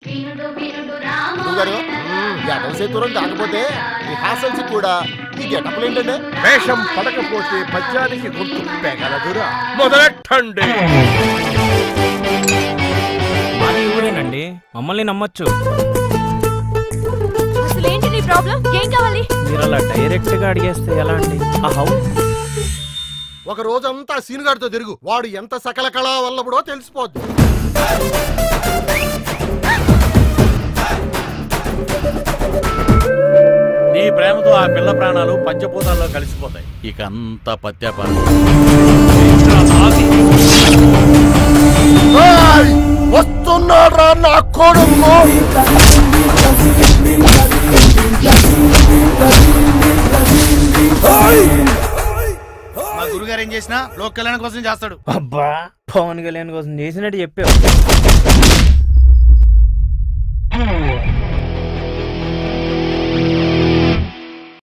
గారు గెటల సేతురం కాకపోతే ఈ హాసల్స్ కూడా ఈ గెటప్లు ఏంటంటే వేషం పడకపోతే పద్యానికి గొంతు పెగలదురా మొదలెట్టండి మాది ఊరేనండి మమ్మల్ని నమ్మొచ్చు అసలు ఏంటి నీ ప్రాబ్లం ఏం కావాలి మీరు అలా డైరెక్ట్ గా అడిగేస్తే ఎలా అండి ఆహా ఒక రోజంతా సీనుగాడితో తిరుగు వాడు ఎంత సకల కళా వల్లబడో తెలిసిపోద్ది నీ ప్రేమతో ఆ పిల్ల ప్రాణాలు పంచభూతాల్లో కలిసిపోతాయి ఇక అంతా పత్యాపారం ఏయ్! వస్తున్నాడ్రా నా కొడుకు మా గురుగారు ఏం చేసినా లోక్ కళ్యాణం కోసం చేస్తాడు అబ్బా పవన్ కళ్యాణ్ కోసం చేసినట్టు చెప్పావు